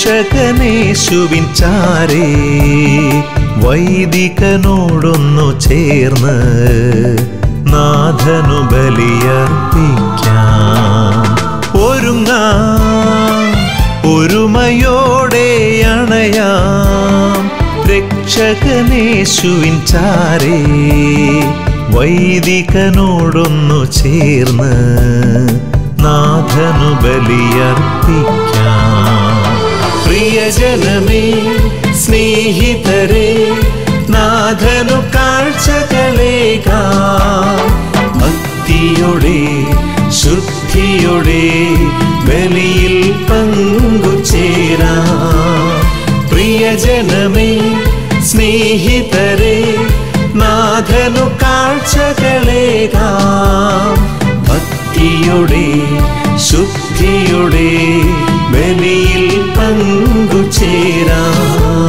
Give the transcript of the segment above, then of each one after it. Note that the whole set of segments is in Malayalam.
രക്ഷകനേശുവിൻ ചാരേ വൈദികനോടൊന്നു ചേർന്ന് നാഥനു ബലിയർപ്പിക്കാം ഒരുങ്ങാം ഒരുമയോടെ അണയാം രക്ഷകനേശുവിൻ ചാരേ വൈദികനോടൊന്നു ചേർന്ന് നാഥനു ബലിയർപ്പിക്കാം പ്രിയജനമേ സ്നേഹിതരെ നാഥനു കാഴ്ചകളേകാം ഭക്തിയുടെ ശുദ്ധിയുടെ ബലിയിൽ പങ്കുചേരാം പ്രിയജനമേ സ്നേഹിതരെ നാഥനു കാഴ്ചകളേകാം ഭക്തിയുടെ ശുദ്ധിയുടെ ബലിയിൽ പങ്കുചേരാം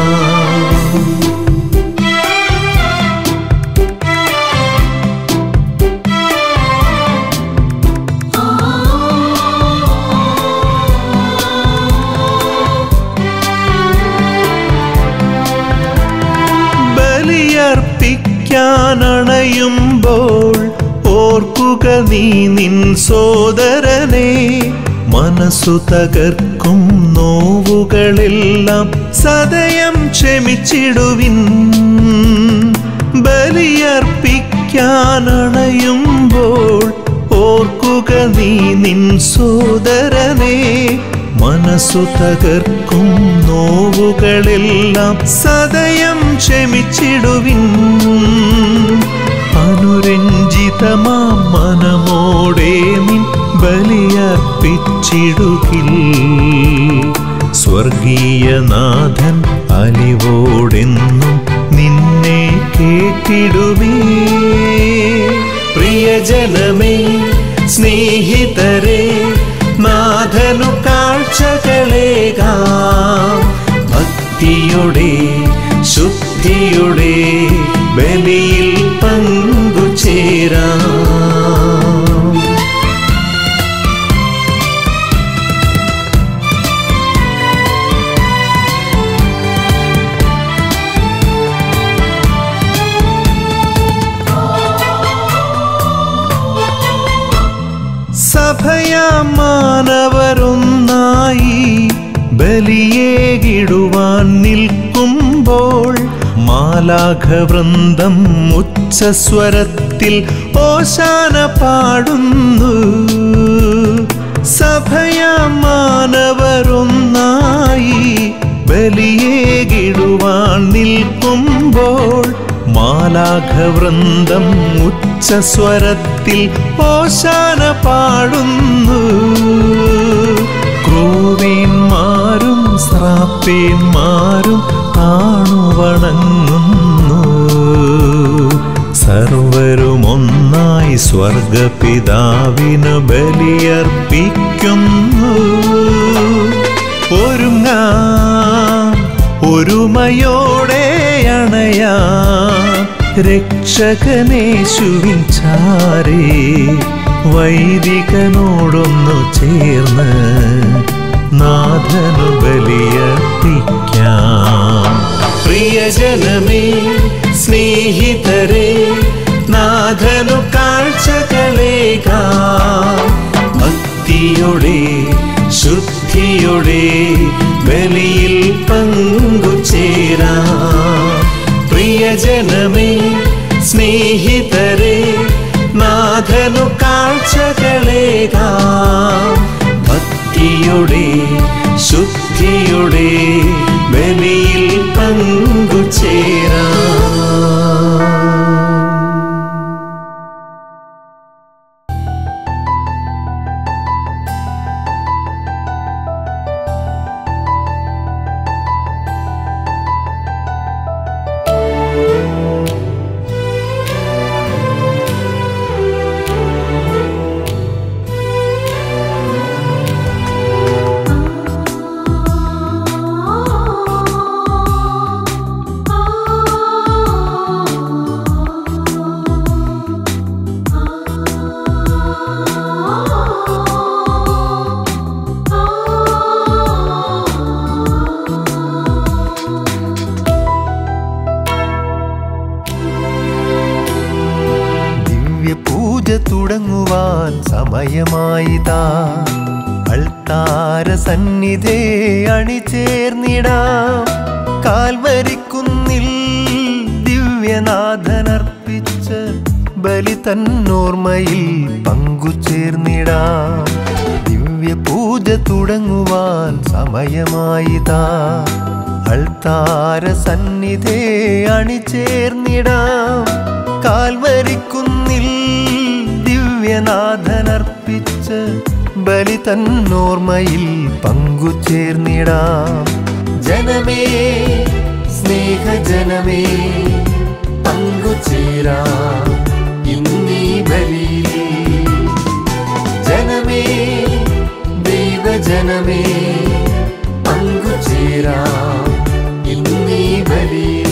ബലിയർപ്പിക്കാനണയുമ്പോൾ ഓർക്കുക നീ നിൻ സോദരനെ മനസ്സു തകർക്കും നോവുകളെല്ലാം സദയം ക്ഷമിച്ചിടുവിൻ ബലിയർപ്പിക്കാനണയുമ്പോൾ ഓർക്കുക നീ നിൻ സോദരനെ മനസ്സു തകർക്കും നോവുകളെല്ലാം സദയം ക്ഷമിച്ചിടുവിൻ അനുരഞ്ജിതമാം മനമോടെ നിൻ ബലിയർപ്പിച്ചിടുകിൽ സ്വർഗീയനാഥൻ അലിവോടെന്നും നിന്നെ കേട്ടിടുമേ പ്രിയജനമേ സ്നേഹിതരെ നാഥനു കാഴ്ചകളേകാം ഭക്തിയുടെ ശുദ്ധിയുടെ ബലിയിൽ പങ്കുചേരാം സഭയാമാനവരൊന്നായി ബലിയേകിടുവാൻ നിൽക്കുമ്പോൾ മാലാഘവൃന്ദം ഉച്ചസ്വരത്തിൽ ഓശാന പാടുന്നു സഭയാമാനവരൊന്നായി ബലിയേകിടുവാൻ നിൽക്കുമ്പോൾ മാലാഘവൃന്ദം ഉച്ചസ്വരത്തിൽ ഓശാന പാടുന്നു ക്രൂവേന്മാരും ശ്രാപ്പേന്മാരും താണുവണങ്ങുന്നു സർവരും ഒന്നായി സ്വർഗപിതാവിന് ബലിയർപ്പിക്കുന്നു ഒരുങ്ങാം ഒരുമയോടെ അണയാം രക്ഷകനേശുവിൻ ചാരേ വൈദികനോടൊന്നു ചേർന്ന് നാഥനു ബലിയർപ്പിക്കാം പ്രിയജനമേ സ്നേഹിതരെ നാഥനു കാഴ്ചകളേകാം ഭക്തിയുടെ ശുദ്ധിയുടെ ബലിയിൽ പങ്കുചേരാം പ്രിയജനമേ സ്നേഹിതരെ നാഥനു കാഴ്ചകളേകാം ഭക്തിയുടെ ശുദ്ധിയുടെ ബലിയിൽ പങ്കുചേരാം പൂജ തുടങ്ങുവാൻ സമയമായിതാ അൾത്താര സന്നിധേ അണിചേർന്നിടാം കാൽവരിക്കുന്നിൽ ദിവ്യനാഥനർപ്പിച്ച ബലി തന്നോർമ്മയിൽ പങ്കുചേർന്നിടാം ദിവ്യ പൂജ തുടങ്ങുവാൻ സമയമായിതാ അൾത്താര സന്നിധേ അണിചേർന്നിടാം കാൽവരിക്കുന്നിൽ ദിവ്യനാഥനർപ്പിച്ച ബലി തന്നോർമ്മയിൽ പങ്കുചേർന്നിടാം ജനമേ സ്നേഹജനമേ പങ്കുചേരാം ഇന്നീ ബലിയിൽ ജനമേ ദൈവജനമേ പങ്കുചേരാം ഇന്നീ ബലിയിൽ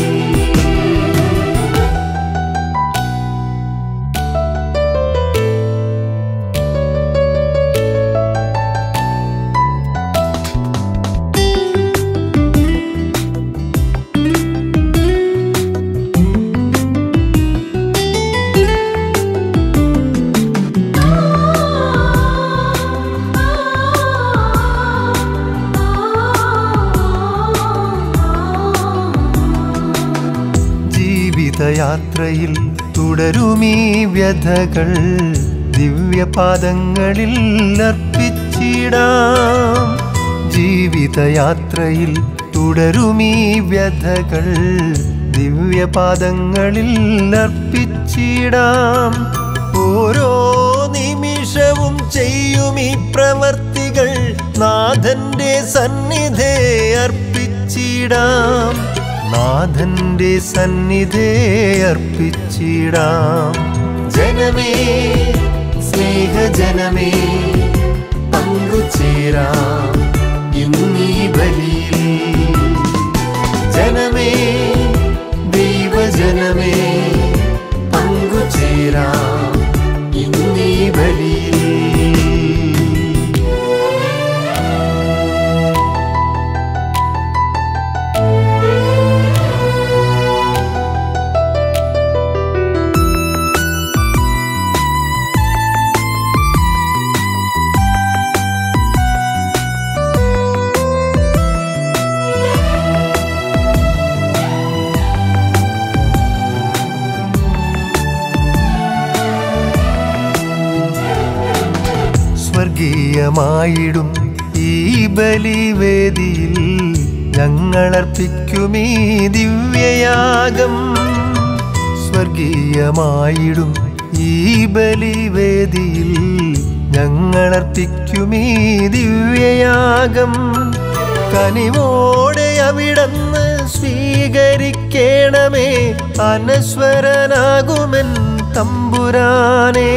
ജീവിതയാത്രയിൽ തുടരുമീ വ്യഥകൾ ദിവ്യപാദങ്ങളിൽ അർപ്പിച്ചിടാം ജീവിതയാത്രയിൽ തുടരുമീ വ്യഥകൾ ദിവ്യപാദങ്ങളിൽ അർപ്പിച്ചിടാം ഓരോ നിമിഷവും ചെയ്യും ഈ പ്രവർത്തികൾ നാഥന്റെ സന്നിധേ അർപ്പിച്ചിടാം നാഥന്റെ സന്നിധേ അർപ്പിച്ചിടാം ജനമേ സ്നേഹജനമേ പങ്കുചേരാം ഇന്നീ ബലിയിൽ ജനമേ ദൈവജനമേ പങ്കുചേരാം ഇന്നീ ബലിയിൽ സ്വർഗീയമായിടും ഈ ബലിവേദിയിൽ ഞങ്ങളർപ്പിക്കും ഈ ദിവ്യയാഗം സ്വർഗീയമായിടും ഈ ബലിവേദിയിൽ ഞങ്ങളർപ്പിക്കും ഈ ദിവ്യയാഗം കനിവോടെ അവിടന്ന് സ്വീകരിക്കണമേ അനശ്വരനാകുമെൻ തമ്പുരാനേ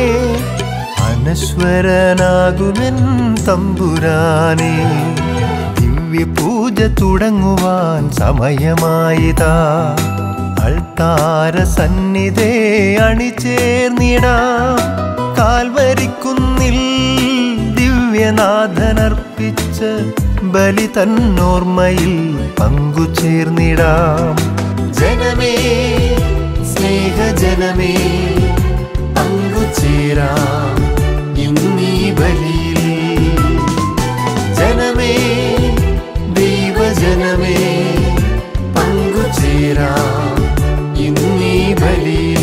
അനശ്വരനാകുമെൻ തമ്പുരാനേ ദിവ്യ പൂജ തുടങ്ങുവാൻ സമയമായിതാ അൾത്താര സന്നിധേ അണിചേർന്നിടാം കാൽവരിക്കുന്നിൽ ദിവ്യനാഥനർപ്പിച്ച ബലി തന്നോർമ്മയിൽ പങ്കുചേർന്നിടാം ജനമേ സ്നേഹജനമേ പങ്കുചേരാം ഇന്നീ ബലിയിൽ ജനമേ ദൈവജനമേ പങ്കുചേരാം ഇന്നീ ബലിയിൽ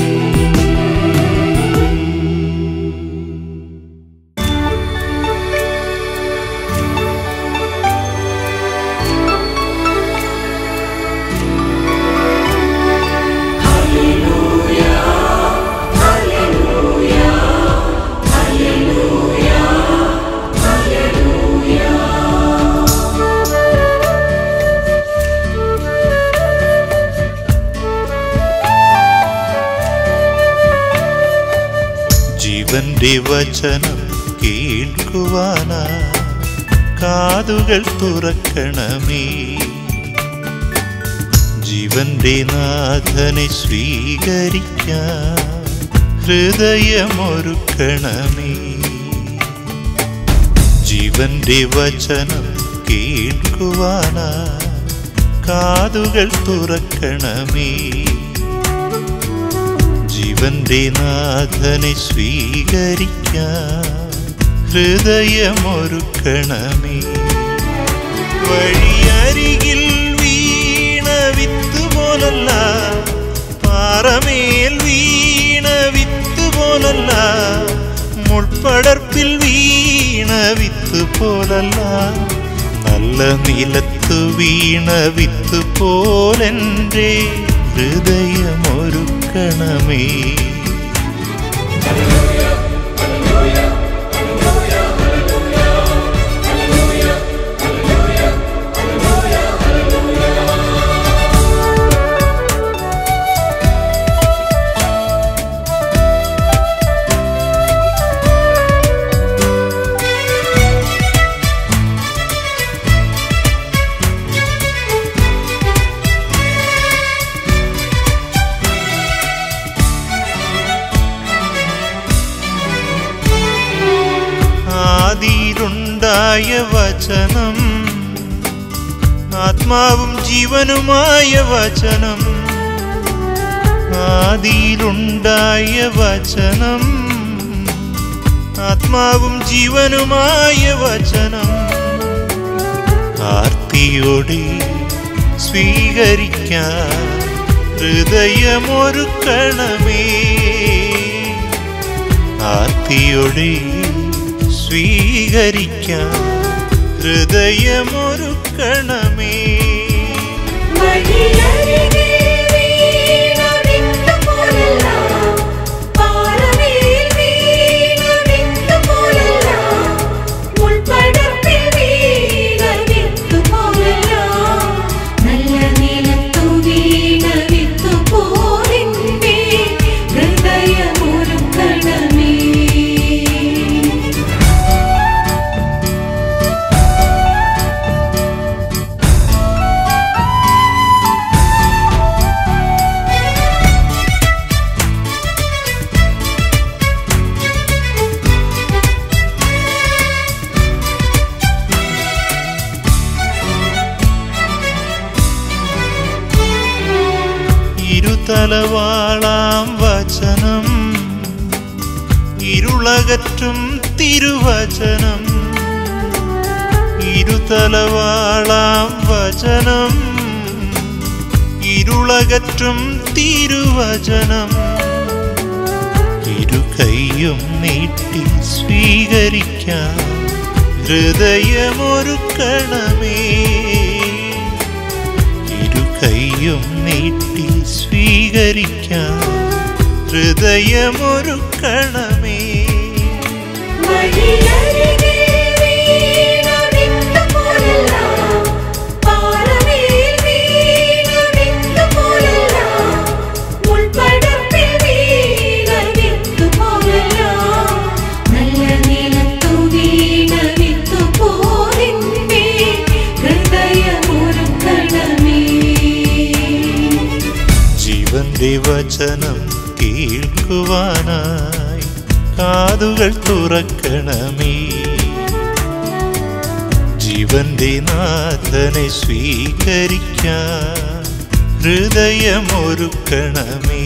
ജീവന്റെ വചനം കേൾക്കുവാനാ കാതുകൾ തുറക്കണമേ ജീവന്റെ നാഥനെ സ്വീകരിക്കാൻ ഹൃദയമൊരുക്കണമേ ജീവന്റെ വചനം കേൾക്കുവാനാ കാതുകൾ തുറക്കണമേ ജീവ ജീവന്റെ നാഥനെ സ്വീകരിക്കാൻ ഹൃദയമൊരുക്കണമേ വഴിയരികിൽ വീണ വിത്ത് പോലല്ല പാറമേൽ വീണ വിത്ത് പോലല്ല മുൾപ്പടർപ്പിൽ വീണ വിത്ത് പോലല്ല നല്ല നിലത്തു വീണ വിത്ത് പോലെൻ്റെ ഹൃദയമൊരുക്കണമേ ആദിയിലുണ്ടായ വചനം ആത്മാവും ജീവനുമായ വചനം ആദിയിലുണ്ടായ വചനം ആത്മാവും ജീവനുമായ വചനം ആർത്തിയോടെ സ്വീകരിക്കാൻ ഹൃദയമൊരുക്കണമേ ആർത്തിയോടെ സ്വീകരിക്കാൻ ഹൃദയമൊരുക്കണമേ വഴിയരികെ വീണ വിത്ത് പോലല്ല, പാറമേൽ വീണ വിത്ത് പോലല്ല, മുൾപ്പടർപ്പിൽ വീണ വിത്ത് പോലല്ല, നല്ല നിലത്തു വീണ വിത്ത് പോലെന്റെ ഹൃദയമൊരുക്കണമേ ഇരുതലവാളാം വചനം ഇരുളകറ്റും തിരുവചനം ഇരുതലവാളാം വചനം ഇരുളകറ്റും തിരുവചനം ഇരു കൈയും നീട്ടി സ്വീകരിക്കാൻ ഹൃദയമൊരുക്കണമേ ഇരു കൈയും നീട്ടി സ്വീകരിക്കാൻ ഹൃദയമൊരുക്കണമേ വഴിയരികെ വീണ വിത്ത് പോലല്ല, പാറമേൽ വീണ വിത്ത് പോലല്ല, മുൾപ്പടർപ്പിൽ വീണ വിത്ത് പോലല്ല, നല്ല നിലത്തു വീണ വിത്ത് പോലെന്റെ ഹൃദയമൊരുക്കണമേ ജീവന്റെ വചനം കേൾക്കുവാനായി കാതുകൾ തുറക്കണമേ ജീവന്റെ നാഥനെ സ്വീകരിക്കാൻ ഹൃദയമൊരുക്കണമേ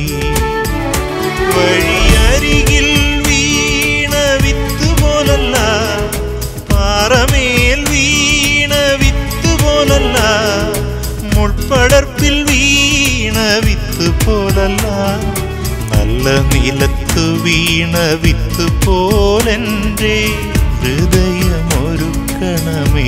വഴിയരികിൽ വീണ വിത്ത് പോലല്ല പാറമേൽ വീണ വിത്ത് പോലല്ല മുൾപ്പടർപ്പിൽ വീണ വിത്ത് പോലല്ല നല്ല നിലത്തു വീണ വിത്ത് പോലെൻ്റെ ഹൃദയമൊരുക്കണമേ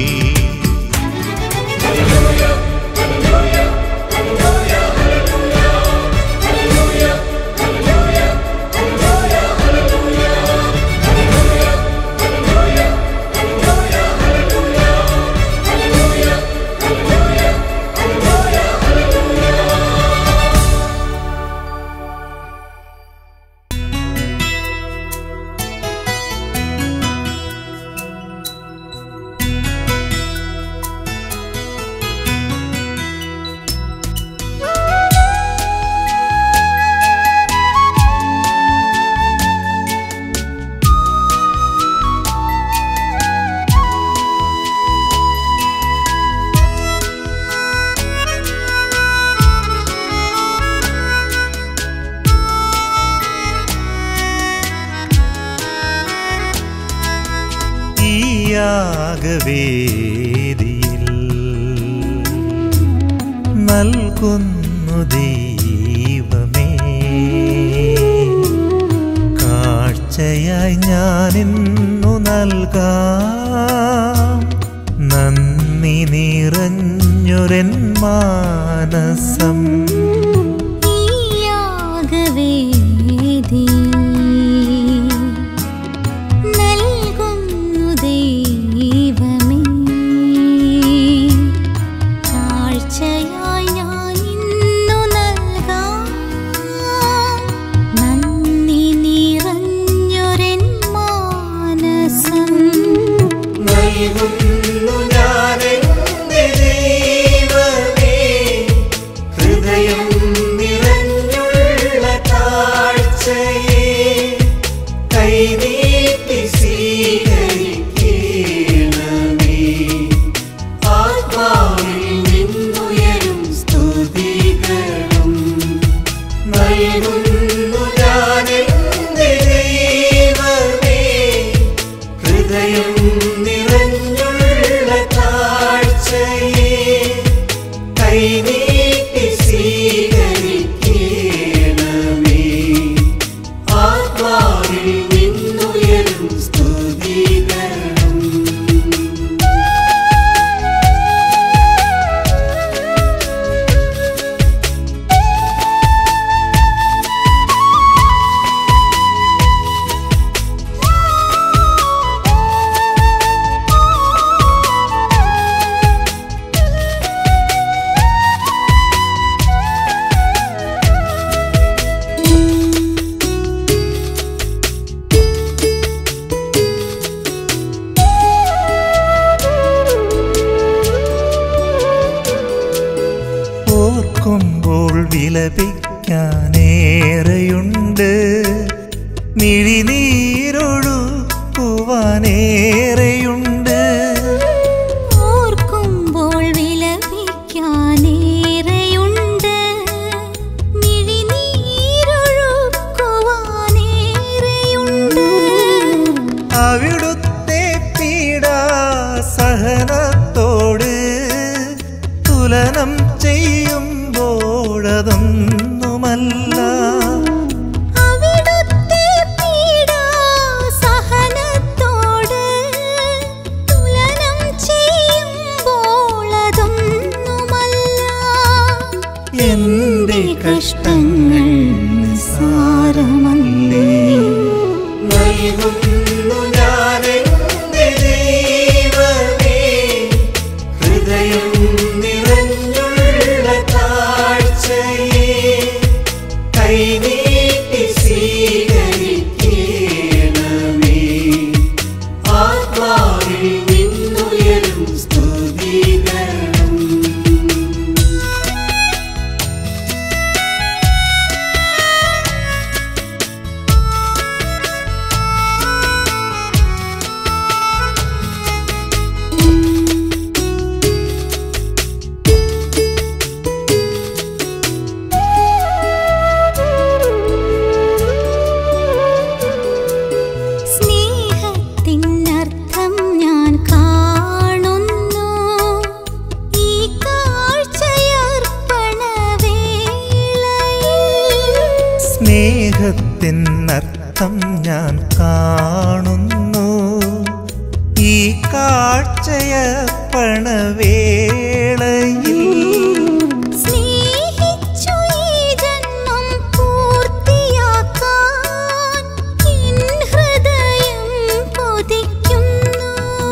ും യാഗവേദിയിൽ നൽകുന്നു ദൈവമേ കാഴ്ചയായി ഞാനിന്നു നൽകാം നന്ദി നിറഞ്ഞൊരൻ മാനസം ഈ യാഗവേദിയിൽ നൽകുന്നു ദൈവമേ കാഴ്ചയായി ഞാൻ ഇന്നു നൽകാം നന്ദി നിറഞ്ഞൊരൻ മാനസം നൽകുന്നു ഞാനെന്റെ ദൈവമേ ഹൃദയം നിറഞ്ഞുള്ള കാഴ്ചയെ കൈനീട്ടി സ്വീകരിക്കണമേ ആത്മാവിൽ നിന്നുയരും സ്തുതികളും നൽകുന്നു ഞാനെന്റെ ദൈവമേ ഹൃദയം നിറഞ്ഞുള്ള കാഴ്ചയെ കൈനീട്ടി സ്വീകരിക്കണമേ ആത്മാവിൽ നിന്നുയരും സ്തുതികളും ഓർക്കുമ്പോൾ വിലപിക്കാനേറെയുണ്ട് മിഴിനീരൊഴുക്കുവാനേറെയുണ്ട് ഓർക്കുമ്പോൾ വിലപിക്കാനേറെയുണ്ട് മിഴിനീരൊഴുക്കുവാനേറെയുണ്ട് അവിടുത്തെ പീഡാ സഹനത്തോട് തുലനം ചെയ്യുമ്പോഴതൊന്നുമല്ല അവിടുത്തെ പീഡാസഹനത്തോട് തുലനം ചെയ്യുമ്പോൾ അതൊന്നുമല്ല എന്റെ കഷ്ടങ്ങൾ നിസ്സാരമല്ലേ നൽകുന്നു ഞാനെന്റെ ദൈവമേ ഹൃദയം നിറഞ്ഞുള്ള കാഴ്ചയെ കൈനീട്ടി സ്വീകരിക്കണമേ ആത്മാവിൽ നിന്നുയരും സ്തുതികളും സ്നേഹത്തിനർത്ഥം ഞാൻ കാണുന്നു ഈ കാഴ്ചയർപ്പണവേളയിൽ സ്നേഹത്തിനർത്ഥം ഞാൻ കാണുന്നു ഈ കാഴ്ചയ പണവേളയിൽ സ്നേഹിച്ചു ഈ ജന്മം പൂർത്തിയാക്കാൻ എൻ ഹൃദയം കൊതിക്കുന്നു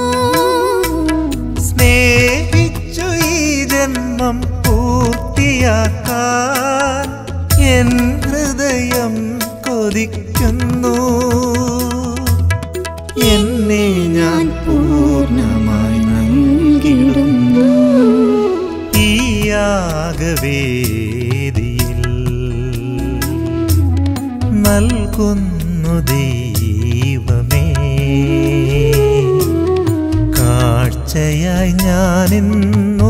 സ്നേഹിച്ചു ഈ ജന്മം പൂർത്തിയാക്കാൻ എൻ ഹൃദയം കൊതിക്കുന്നു എന്നെ ഞാൻ പൂർണ്ണമായി നൽകിടുന്നു ഈ യാഗവേദിയിൽ നൽകുന്നു ദൈവമേ കാഴ്ചയായി ഞാനിന്നു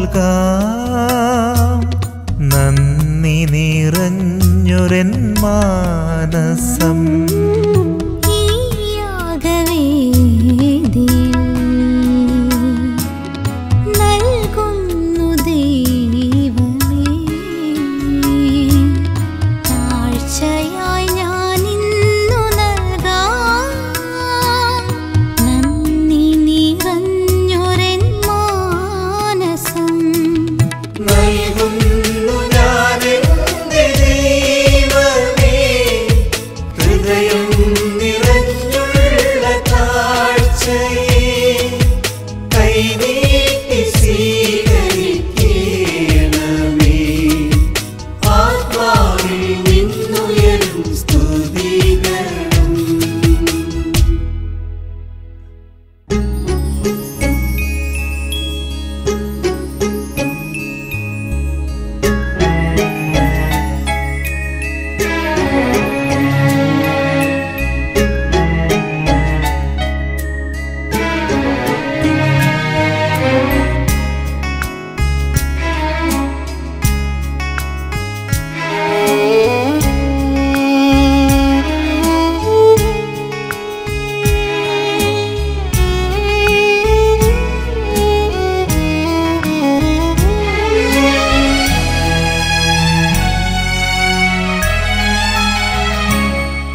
നൽകാം നന്ദി നിറഞ്ഞൊരൻ മാനസം ഈ യാഗവേദിയിൽ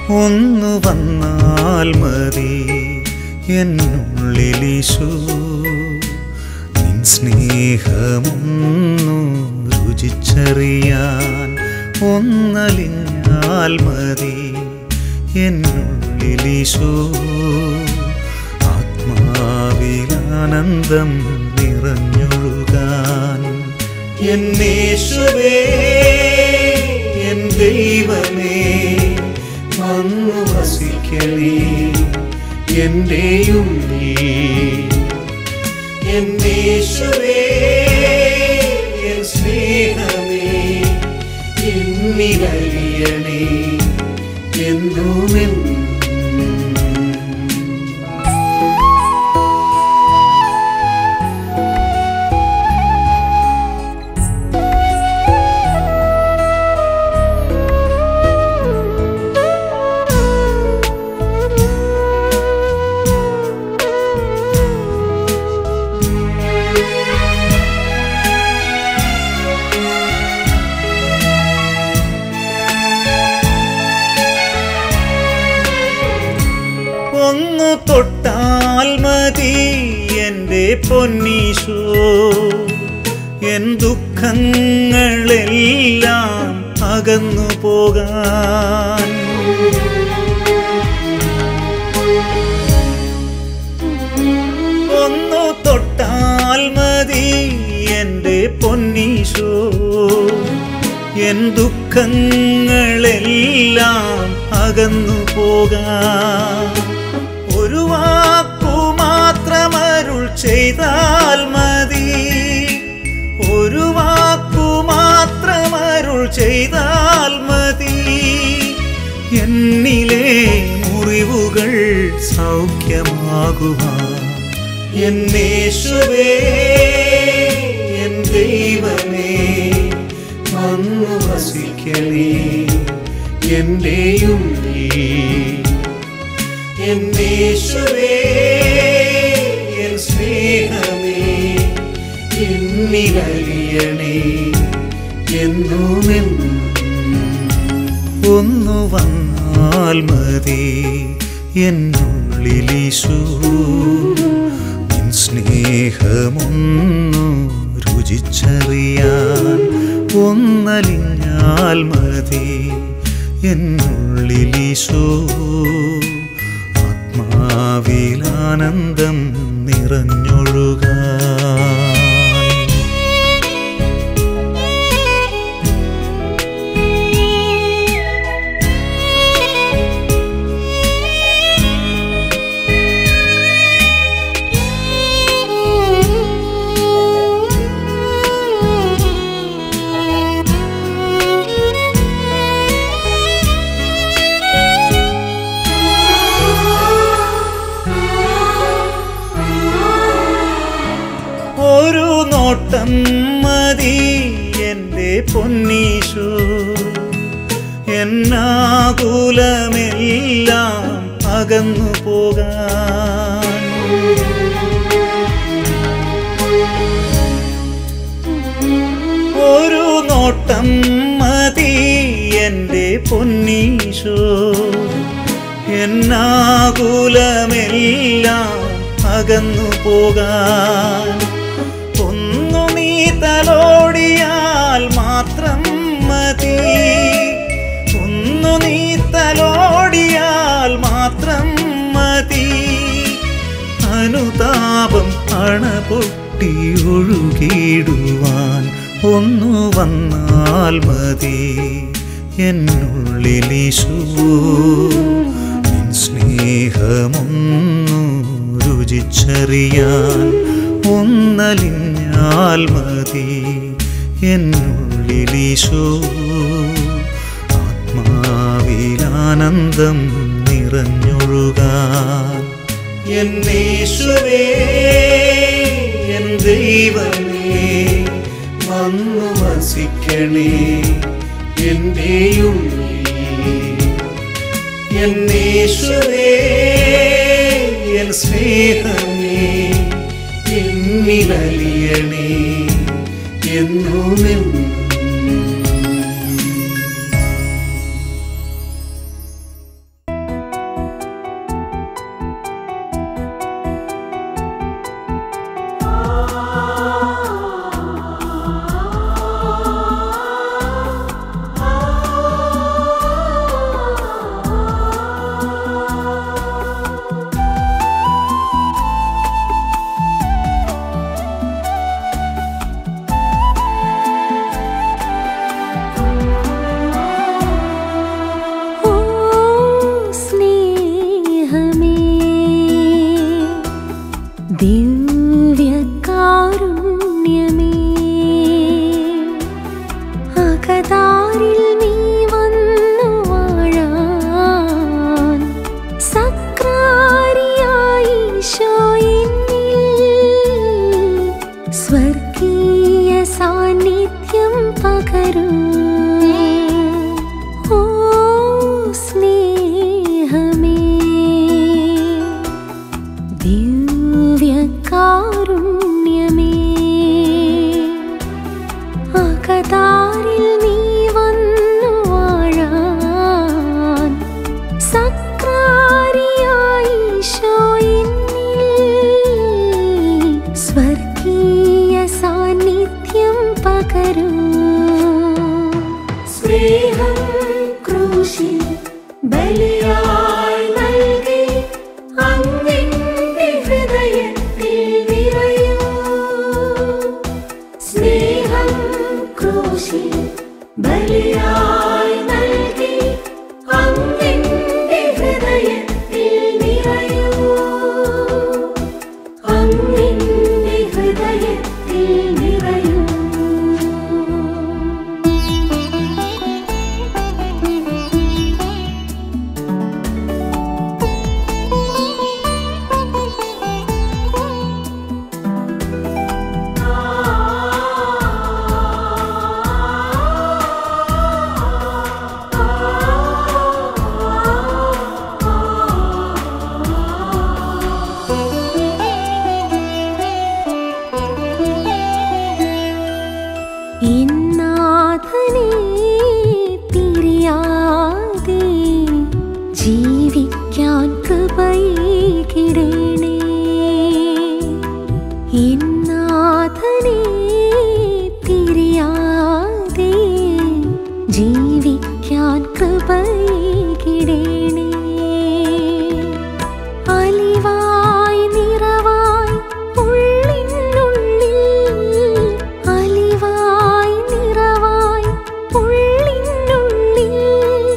ഒന്നു വന്നാൽ മതി എന്നുള്ളിലിശു നിൻ സ്നേഹമൊന്നു രുചിച്ചറിയാൻ ഒന്നലിഞ്ഞാൽ മതി എന്നുള്ളിലിശു ആത്മാവിലാനന്ദം നിറഞ്ഞൊഴുകാൻ എന്നേശുവേ എൻ ദൈവമേ വന്നു വസിക്കണേ എൻ്റെ ഉള്ളിൽ എന്നേശുവേ എൻ സ്നേഹമേ എന്നിലറിയണേ എന്നുമെന്നും ഒന്നു തൊട്ടാൽ മതി എൻ്റെ പൊന്നീശോ എൻ ദുഃഖങ്ങളെല്ലാം അകന്നു പോകാൻ ഒന്നു തൊട്ടാൽ മതി എൻ്റെ പൊന്നീശോ എൻ ദുഃഖങ്ങളെല്ലാം അകന്നു പോകാൻ ഒരു വാക്കു മാത്രമരുൾ ചെയ്താൽ മതി ഒരു വാക്കു മാത്രമരുൾ ചെയ്താൽ മതി എന്നിലെ മുറിവുകൾ സൗഖ്യമാകുവാൻ എന്നേശുവേ എൻ ദൈവമേ വന്നു വസിക്കണേ എൻ്റെ ഉള്ളിൽ എന്നേശുവേ എൻ സ്നേഹമേ എന്നിലറിയണേ എന്നുമെന്നും ഒന്നു വന്നാൽ മതി എന്നുള്ളിലിശു നിൻ സ്നേഹമൊന്നു രുചിച്ചറിയാൻ ഒന്നലിഞ്ഞാൽ മതി എന്നുള്ളിലിശു ആത്മാവിലാനന്ദം നിറഞ്ഞൊഴുകാൻ ഒരു നോട്ടം മതി എൻ്റെ പൊന്നീശു എന്നാകുലമെല്ലാം അകന്നു പോകാൻ ഒരു നോട്ടം മതി എൻ്റെ പൊന്നീശോ എന്നാകുലമെല്ലാം അകന്നു പോകാൻ ഒന്നു നീ തലോടിയാൽ മാത്രം മതി ഒന്നു നീ തലോടിയാൽ മാത്രം മതി അനുതാപം അണ പൊട്ടി ഒഴുകിടുവാൻ ഒന്നു വന്നാൽ മതി എന്നുള്ളിലിശു നിൻ സ്നേഹമൊന്നു രുചിച്ചറിയാൻ ഒന്നലിഞ്ഞാൽ മതി എന്നുള്ളിലിശു ആത്മാവിലാനന്ദം നിറഞ്ഞൊഴുകാൻ എന്നേശുവേ എൻ ദൈവമേ വന്നു വസിക്കണേ എൻ്റെ ഉള്ളിൽ എന്നേശുവേ എൻ സ്നേഹമേ എന്നിലലിയണേ എന്നുമെന്നും ബലിയായി നൽകി അങ്ങെന്റെ ഹൃദയത്തിൽ നിറയൂ സ്നേഹം ക്രൂശിൽ ബലിയായി നൽകി അങ്ങെന്റെ ഹൃദയത്തിൽ നിറയൂ അങ്ങെന്റെ ഹൃദയത്തിൽ നിറയൂ ഇന്നാഥനെ തിരിയാതെ ജീവിക്കാൻ കൃപയേകിടണേ ഇന്നാഥനെ തിരിയാതെ ജീവിക്കാൻ കൃപയേകിടണേ അലിവായി നിറവായി ഉള്ളിനുള്ളിൽ അലിവായി നിറവായി ഉള്ളിനുള്ളിൽ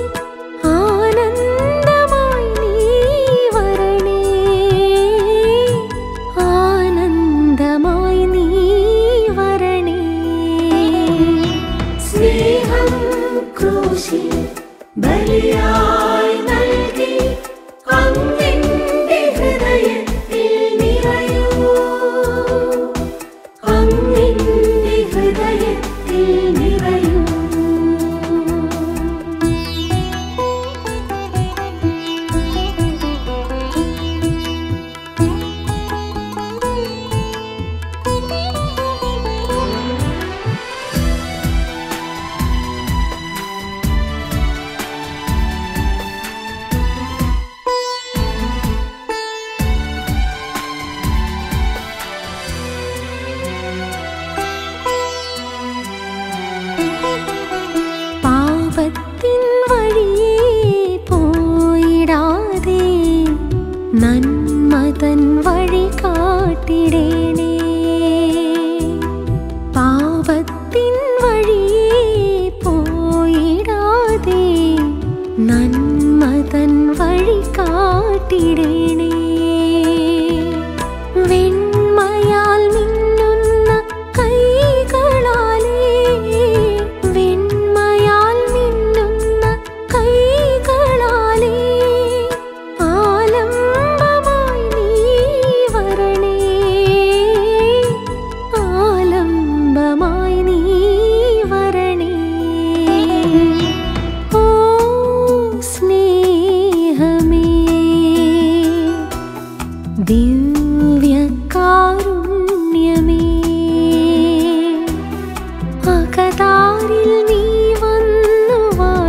ആനന്ദമായി നീ വരണേ ആനന്ദമായി നീ വരണേ സ്നേഹം ക്രൂശിൽ ബലിയായി നൽകി അങ്ങെന്റെ ഹൃദയത്തിൽ നിറയൂ അങ്ങെന്റെ ഹൃദയത്തിൽ നിറയൂ പാപത്തിൻ വഴിയേ പോയിടാതെ നന്മതൻ വഴി കാട്ടിടേണേ പാപത്തിൻ വഴിയേ പോയിടാതെ നന്മതൻ വഴി കാട്ടിടേണേ വെണ്മയാൽ മിന്നുന്ന കൈകളാലേ വെണ്മയാൽ മിന്നുന്ന കൈകളാലേ ആലംബമായി നീ വരണേ ആലംബമായി നീ വരണേ ഓ സ്നേഹമേ ദിവ്യകാരുണ്യമേ അകതാരിൽ നീ വന്നു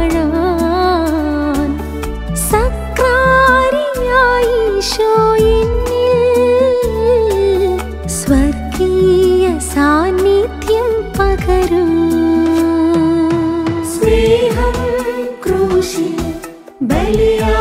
വാഴാൻ സക്രാരിയായി ഈശോയെന്നിൽ സ്വർഗീയ സാന്നിധ്യം പകരൂ സ്നേഹം ക്രൂശിൽ ബലിയാ